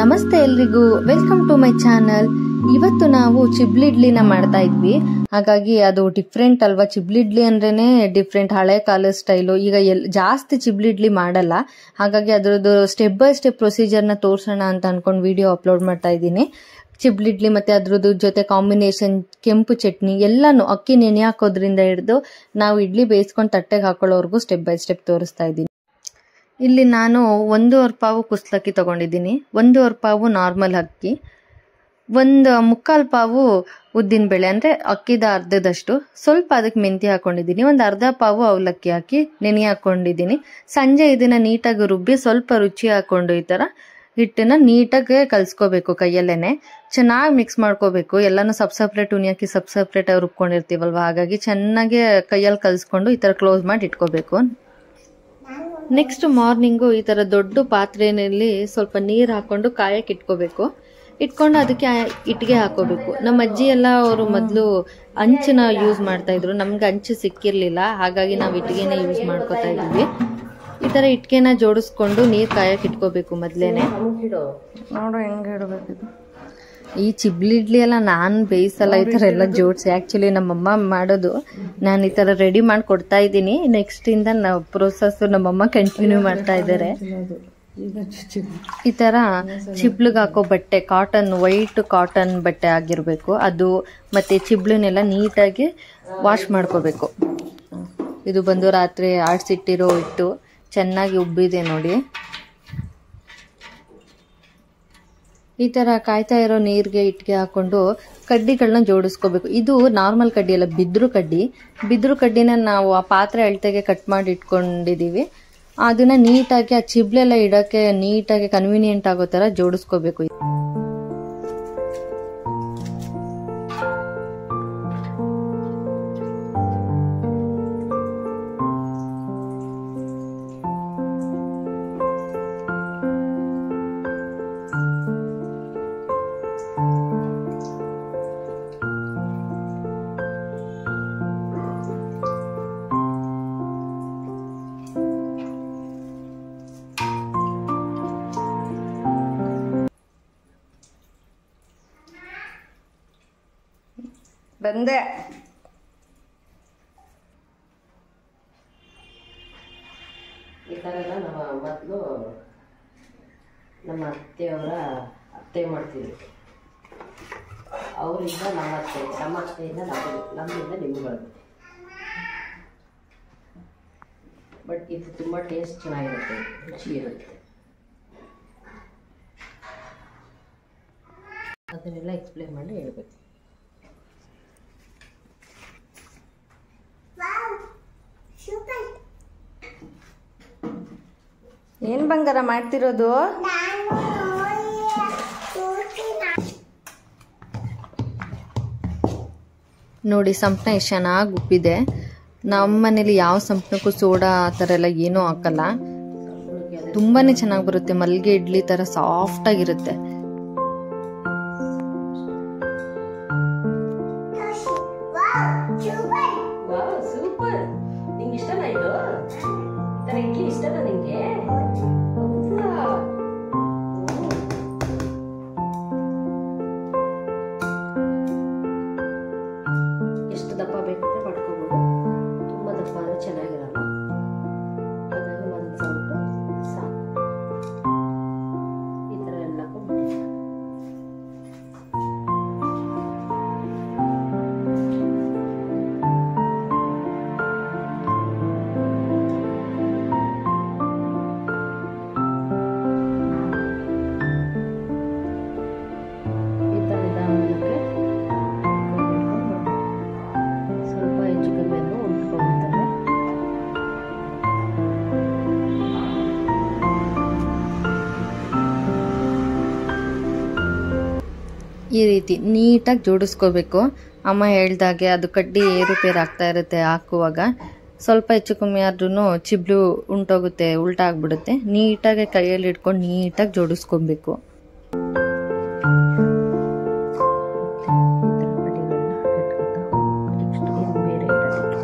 ನಮಸ್ತೆ ಎಲ್ರಿಗೂ welcome to my channel ಇವತ್ತು ನಾವು ಚಿಬ್ಲಿಡ್ಲಿನ ಮಾಡ್ತಾ ಇದ್ವಿ ಹಾಗಾಗಿ ಅದು ಡಿಫ್ರೆಂಟ್ ಅಲ್ವಾ ಚಿಬ್ಲಿಡ್ಲಿ ಅಂದ್ರೇನೆ ಡಿಫ್ರೆಂಟ್ ಹಳೆ ಕಾಲದ ಸ್ಟೈಲು ಈಗ ಎಲ್ ಜಾಸ್ತಿ ಚಿಬ್ಲಿಡ್ಲಿ ಮಾಡಲ್ಲ ಹಾಗಾಗಿ ಅದ್ರದ್ದು ಸ್ಟೆಪ್ ಬೈ ಸ್ಟೆಪ್ ಪ್ರೊಸೀಜರ್ನ ತೋರ್ಸೋಣ ಅಂತ ಅನ್ಕೊಂಡು ವಿಡಿಯೋ ಅಪ್ಲೋಡ್ ಮಾಡ್ತಾ ಇದ್ದೀನಿ ಚಿಬ್ಲಿಡ್ಲಿ ಮತ್ತೆ ಅದ್ರದ್ದು ಜೊತೆ ಕಾಂಬಿನೇಷನ್ ಕೆಂಪು ಚಟ್ನಿ ಎಲ್ಲಾನು ಅಕ್ಕಿ ನೆನೆ ಹಾಕೋದ್ರಿಂದ ಹಿಡಿದು ನಾವು ಇಡ್ಲಿ ಬೇಯಿಸ್ಕೊಂಡು ತಟ್ಟೆಗೆ ಹಾಕೊಳ್ಳೋವರೆಗೂ ಸ್ಟೆಪ್ ಬೈ ಸ್ಟೆಪ್ ತೋರಿಸ್ತಾ ಇದ್ದೀನಿ ಇಲ್ಲಿ ನಾನು ಒಂದೂವರೆ ಪಾವು ಕುಸ್ಲಕ್ಕಿ ತಗೊಂಡಿದ್ದೀನಿ ಒಂದೂವರೆ ಪಾವು ನಾರ್ಮಲ್ ಅಕ್ಕಿ ಒಂದು ಮುಕ್ಕಾಲು ಪಾವು ಉದ್ದಿನಬೇಳೆ ಅಂದರೆ ಅಕ್ಕಿದ ಅರ್ಧದಷ್ಟು ಸ್ವಲ್ಪ ಅದಕ್ಕೆ ಮೆಂತ್ಯ ಹಾಕೊಂಡಿದ್ದೀನಿ ಒಂದು ಅರ್ಧ ಪಾವು ಅವಲಕ್ಕಿ ಹಾಕಿ ನೆನೆ ಹಾಕೊಂಡಿದ್ದೀನಿ ಸಂಜೆ ಇದನ್ನು ನೀಟಾಗಿ ರುಬ್ಬಿ ಸ್ವಲ್ಪ ರುಚಿ ಹಾಕೊಂಡು ಈ ಥರ ಹಿಟ್ಟನ್ನ ನೀಟಾಗಿ ಕಲಿಸ್ಕೋಬೇಕು ಕೈಯಲ್ಲೇನೆ ಚೆನ್ನಾಗಿ ಮಿಕ್ಸ್ ಮಾಡ್ಕೋಬೇಕು ಎಲ್ಲನೂ ಸಬ್ ಸಪ್ರೇಟ್ ಉನಿ ಹಾಕಿ ಸಬ್ ಸಪ್ರೇಟ್ ರುಬ್ಕೊಂಡಿರ್ತೀವಲ್ವ ಹಾಗಾಗಿ ಚೆನ್ನಾಗಿ ಕೈಯಲ್ಲಿ ಕಲಿಸ್ಕೊಂಡು ಈ ಥರ ಕ್ಲೋಸ್ ಮಾಡಿ ಇಟ್ಕೋಬೇಕು ನೆಕ್ಸ್ಟ್ ಮಾರ್ನಿಂಗು ಈ ಥರ ದೊಡ್ಡ ಪಾತ್ರೆಯಲ್ಲಿ ಸ್ವಲ್ಪ ನೀರು ಹಾಕೊಂಡು ಕಾಯಕ್ಕೆ ಇಟ್ಕೋಬೇಕು ಇಟ್ಕೊಂಡು ಅದಕ್ಕೆ ಇಟ್ಟಿಗೆ ಹಾಕೋಬೇಕು ನಮ್ಮ ಅಜ್ಜಿ ಎಲ್ಲ ಅವರು ಮೊದಲು ಅಂಚನ್ನ ಯೂಸ್ ಮಾಡ್ತಾ ಇದ್ರು ನಮ್ಗೆ ಅಂಚು ಸಿಕ್ಕಿರ್ಲಿಲ್ಲ ಹಾಗಾಗಿ ನಾವು ಇಟ್ಟಿಗೆನ ಯೂಸ್ ಮಾಡ್ಕೋತಾ ಇದ್ವಿ ಈ ಥರ ಇಟ್ಟಿಗೆನ ಜೋಡಿಸ್ಕೊಂಡು ನೀರು ಕಾಯಕ್ಕೆ ಇಟ್ಕೋಬೇಕು ಮೊದಲೇನೆ ನೋಡು ಹೆಂಗೆ ಇಡಬೇಕು ಈ ಚಿಬ್ಲಿ ಇಡ್ಲಿ ಎಲ್ಲ ನಾನು ಬೇಯಿಸಲ್ಲ ಈ ಥರ ಎಲ್ಲ ಜೋಡಿಸಿ ಆ್ಯಕ್ಚುಲಿ ನಮ್ಮಮ್ಮ ಮಾಡೋದು ನಾನು ಈ ಥರ ರೆಡಿ ಮಾಡಿ ಕೊಡ್ತಾ ಇದ್ದೀನಿ ನೆಕ್ಸ್ಟ್ ಇಂದ ನಾವು ಪ್ರೋಸೆಸ್ ನಮ್ಮಮ್ಮ ಕಂಟಿನ್ಯೂ ಮಾಡ್ತಾ ಇದ್ದಾರೆ ಈ ಥರ ಚಿಬ್ಲಿಗೆ ಹಾಕೋ ಬಟ್ಟೆ ಕಾಟನ್ ವೈಟ್ ಕಾಟನ್ ಬಟ್ಟೆ ಆಗಿರಬೇಕು ಅದು ಮತ್ತೆ ಚಿಬ್ಲನ್ನೆಲ್ಲ ನೀಟಾಗಿ ವಾಶ್ ಮಾಡ್ಕೋಬೇಕು ಇದು ಬಂದು ರಾತ್ರಿ ಆಡ್ಸಿಟ್ಟಿರೋ ಹಿಟ್ಟು ಚೆನ್ನಾಗಿ ಉಬ್ಬಿದೆ ನೋಡಿ ಈ ಥರ ಕಾಯ್ತಾ ಇರೋ ನೀರಿಗೆ ಇಟ್ಟಿಗೆ ಹಾಕೊಂಡು ಕಡ್ಡಿಗಳನ್ನ ಜೋಡಿಸ್ಕೋಬೇಕು ಇದು ನಾರ್ಮಲ್ ಕಡ್ಡಿ ಅಲ್ಲ ಬಿದ್ರು ಕಡ್ಡಿ ಬಿದ್ರು ಕಡ್ಡಿನ ನಾವು ಆ ಪಾತ್ರೆ ಅಳತೆಗೆ ಕಟ್ ಮಾಡಿ ಇಟ್ಕೊಂಡಿದೀವಿ ಅದನ್ನ ನೀಟಾಗಿ ಆ ಚಿಬ್ಲೆಲ್ಲ ಇಡಕ್ಕೆ ನೀಟಾಗಿ ಕನ್ವೀನಿಯೆಂಟ್ ಆಗೋ ತರ ಜೋಡಿಸ್ಕೋಬೇಕು ಬಂದೆ ಈ ಥರ ಎಲ್ಲ ನಮ್ಮ ಮೊದಲು ನಮ್ಮ ಅತ್ತೆಯವರ ಅತ್ತೆ ಮಾಡ್ತಿದ್ರು ಅವರಿಂದ ನಮ್ಮ ಅತ್ತೆ ನಮ್ಮ ಅತ್ತೆಯಿಂದ ನಮ್ಮ ನಮ್ಮಿಂದ ನಿಮ್ಗೆ ಬರುತ್ತೆ ಬಟ್ ಇದು ತುಂಬ ಟೇಸ್ಟ್ ಚೆನ್ನಾಗಿರುತ್ತೆ ರುಚಿ ಇರುತ್ತೆ ಅದನ್ನೆಲ್ಲ ಎಕ್ಸ್ಪ್ಲೇನ್ ಮಾಡಿ ಹೇಳ್ಬೇಕು ಏನ್ ಬಂಗಾರ ಮಾಡ್ತಿರೋದು ನೋಡಿ ಸಂಪಣ ಎಷ್ಟು ಚೆನ್ನಾಗಿ ಉಪ್ಪಿದೆ ನಮ್ಮ ಮನೇಲಿ ಯಾವ ಸಂಪಣಕ್ಕೂ ಸೋಡಾ ಆ ಥರ ಎಲ್ಲ ಏನೂ ಹಾಕಲ್ಲ ತುಂಬಾನೇ ಚೆನ್ನಾಗಿ ಬರುತ್ತೆ ಮಲ್ಗೆ ಇಡ್ಲಿ ತರ ಸಾಫ್ಟ್ ಆಗಿರುತ್ತೆ ವಾವ್ ಸೂಪರ್ ನಿಂಗೆ ಇಷ್ಟನಾ ಇದು ಈ ಥರ ಇಡ್ಲಿ ಇಷ್ಟನಾ ನಿಂಗೆ ಹೌದಾ? ಹ್ಮ್. ಎಷ್ಟು ದಪ್ಪ ಬೇಕಂದ್ರೆ ಮಾಡ್ಕೋಬೋದು ತುಂಬ ದಪ್ಪ ಆದರೆ ಚೆನ್ನಾಗಿರಲ್ಲ ಹಾಗಾಗಿ ಒಂದು ಸ್ವಲ್ಪ ಸಾಕು ಈ ಥರ ಎಲ್ಲ ಹಾಕೊಂಡು ಈ ಥರ ನಿಧಾನಕ್ಕೆ ಸ್ವಲ್ಪ ಹೆಚ್ಚು ಕಮ್ಮಿ ಅಂದ್ರೆ ಉಂಟ್ಕೊಂಡ್ಬಿಡ್ತವೆ ಈ ರೀತಿ ನೀಟಾಗಿ ಜೋಡಿಸ್ಕೋಬೇಕು ಅಮ್ಮ ಹೇಳ್ದಾಗೆ ಅದು ಕಡ್ಡಿ ಏರುಪೇರು ಆಗ್ತಾ ಇರುತ್ತೆ ಹಾಕುವಾಗ ಸ್ವಲ್ಪ ಹೆಚ್ಚು ಕಮ್ಮಿ ಆದ್ರೂ ಚಿಬ್ಲು ಉಂಟೋಗುತ್ತೆ ಉಲ್ಟಾ ಆಗ್ಬಿಡುತ್ತೆ ನೀಟಾಗಿ ಕೈಯಲ್ಲಿ ಇಟ್ಕೊಂಡು ನೀಟಾಗಿ ಜೋಡಿಸ್ಕೊಬೇಕು ಈ ಥರ ಕಡ್ಡಿಗಳನ್ನ ಇಟ್ಕೊತಾ ಹೋಗ್ಬೇಕು. Next ಇನ್ನು ಬೇರೆ ಇಡೋದಕ್ಕೆ.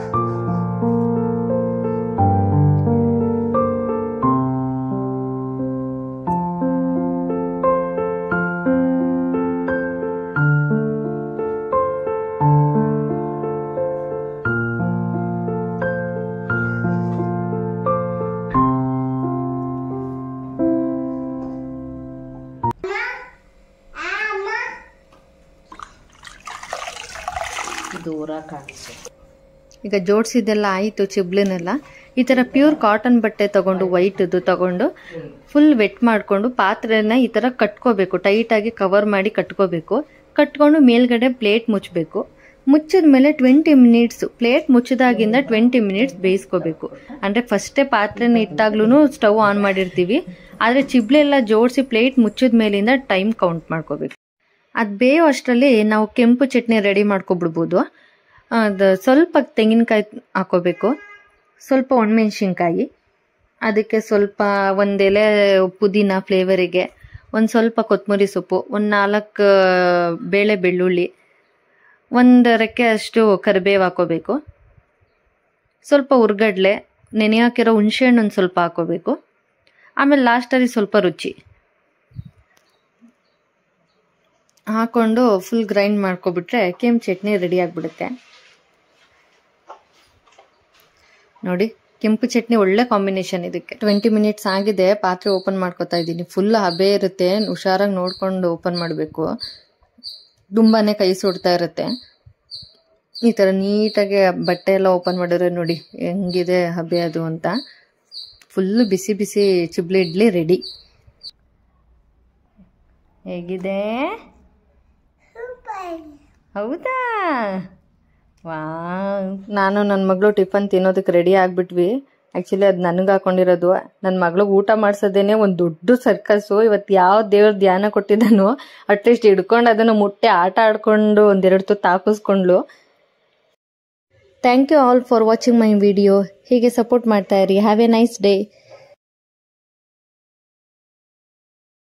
ಚೆನ್ನಾಗಿ ಕಾಣಿಸುತ್ತೆ ಈಗ ಜೋಡಿಸಿದ್ದೆಲ್ಲ ಆಯಿತು ಚಿಬ್ಲಿನೆಲ್ಲ ಈ ಥರ ಪ್ಯೂರ್ ಕಾಟನ್ ಬಟ್ಟೆ ತಗೊಂಡು ವೈಟ್ದು ತಗೊಂಡು ಫುಲ್ ವೆಟ್ ಮಾಡಿಕೊಂಡು ಪಾತ್ರೆನ ಈ ಥರ ಕಟ್ಕೋಬೇಕು ಟೈಟಾಗಿ ಕವರ್ ಮಾಡಿ ಕಟ್ಕೋಬೇಕು ಕಟ್ಕೊಂಡು ಮೇಲ್ಗಡೆ ಪ್ಲೇಟ್ ಮುಚ್ಚಬೇಕು ಮುಚ್ಚಿದ ಮೇಲೆ ಟ್ವೆಂಟಿ ಮಿನಿಟ್ಸ್ ಪ್ಲೇಟ್ ಮುಚ್ಚಿದಾಗಿಂದ ಟ್ವೆಂಟಿ ಮಿನಿಟ್ಸ್ ಬೇಯಿಸ್ಕೋಬೇಕು ಅಂದರೆ ಫಸ್ಟೇ ಪಾತ್ರೆನ ಇಟ್ಟಾಗ್ಲೂ ಸ್ಟವ್ ಆನ್ ಮಾಡಿರ್ತೀವಿ ಆದರೆ ಚಿಬ್ಲೆ ಎಲ್ಲ ಜೋಡಿಸಿ ಪ್ಲೇಟ್ ಮುಚ್ಚಿದ ಮೇಲಿಂದ ಟೈಮ್ ಕೌಂಟ್ ಮಾಡ್ಕೋಬೇಕು ಅದು ಬೇಯೋ ಅಷ್ಟರಲ್ಲಿ ನಾವು ಕೆಂಪು ಚಟ್ನಿ ರೆಡಿ ಮಾಡ್ಕೊಬಿಡ್ಬೋದು ಅದು ಸ್ವಲ್ಪ ತೆಂಗಿನಕಾಯಿ ಹಾಕೋಬೇಕು ಸ್ವಲ್ಪ ಒಣಮೆಣ್ಸಿನ್ಕಾಯಿ ಅದಕ್ಕೆ ಸ್ವಲ್ಪ ಒಂದು ಎಲೆ ಪುದೀನ ಫ್ಲೇವರಿಗೆ ಒಂದು ಸ್ವಲ್ಪ ಕೊತ್ತಂಬರಿ ಸೊಪ್ಪು ಒಂದು ನಾಲ್ಕು ಬೇಳೆ ಬೆಳ್ಳುಳ್ಳಿ ಒಂದು ರೆಕ್ಕೆ ಅಷ್ಟು ಕರಿಬೇವು ಹಾಕೋಬೇಕು ಸ್ವಲ್ಪ ಉರ್ಗಡ್ಲೆ ನೆನೆ ಹಾಕಿರೋ ಹುಣಸೆಹಣ್ಣು ಒಂದು ಸ್ವಲ್ಪ ಹಾಕೋಬೇಕು ಆಮೇಲೆ ಲಾಸ್ಟಲ್ಲಿ ಸ್ವಲ್ಪ ರುಚಿ ಹಾಕೊಂಡು ಫುಲ್ ಗ್ರೈಂಡ್ ಮಾಡ್ಕೊಬಿಟ್ರೆ ಕೆಂಪು ಚಟ್ನಿ ರೆಡಿ ಆಗಿಬಿಡುತ್ತೆ ನೋಡಿ ಕೆಂಪು ಚಟ್ನಿ ಒಳ್ಳೆ ಕಾಂಬಿನೇಷನ್ ಇದಕ್ಕೆ ಟ್ವೆಂಟಿ ಮಿನಿಟ್ಸ್ ಆಗಿದೆ ಪಾತ್ರೆ ಓಪನ್ ಮಾಡ್ಕೊತಾ ಇದ್ದೀನಿ ಫುಲ್ ಹಬೆ ಇರುತ್ತೆ ಹುಷಾರಾಗಿ ನೋಡ್ಕೊಂಡು ಓಪನ್ ಮಾಡಬೇಕು ತುಂಬಾನೇ ಕೈ ಸುಡ್ತಾ ಇರುತ್ತೆ ಈ ಥರ ನೀಟಾಗಿ ಬಟ್ಟೆ ಎಲ್ಲ ಓಪನ್ ಮಾಡಿದ್ರೆ ನೋಡಿ ಹೆಂಗಿದೆ ಹಬೆ ಅದು ಅಂತ ಫುಲ್ ಬಿಸಿ ಬಿಸಿ ಚಿಬ್ಲಿ ಇಡ್ಲಿ ರೆಡಿ ಹೇಗಿದೆ ಹೌದಾ ವಾ ನಾನು ನನ್ನ ಮಗಳು ಟಿಫನ್ ತಿನ್ನೋದಕ್ಕೆ ರೆಡಿ ಆಗಿಬಿಟ್ವಿ ಆ್ಯಕ್ಚುಲಿ ಅದು ನನಗೆ ಹಾಕೊಂಡಿರೋದು ನನ್ನ ಮಗಳಿಗೆ ಊಟ ಮಾಡಿಸೋದೇನೆ ಒಂದು ದೊಡ್ಡ ಸರ್ಕಸ್ಸು ಇವತ್ತು ಯಾವ ದೇವ್ರ ಧ್ಯಾನ ಕೊಟ್ಟಿದ್ದಾನೋ ಅಟ್ಲೀಸ್ಟ್ ಹಿಡ್ಕೊಂಡು ಅದನ್ನು ಮುಟ್ಟೆ ಆಟ ಆಡ್ಕೊಂಡು ಒಂದೆರಡು ತುತ್ತು ಹಾಕಿಸ್ಕೊಂಡ್ಲು thank you all for watching my video ಹೀಗೆ ಸಪೋರ್ಟ್ ಮಾಡ್ತಾ ಇರಿ ಹ್ಯಾವ್ ಎ ನೈಸ್ ಡೇ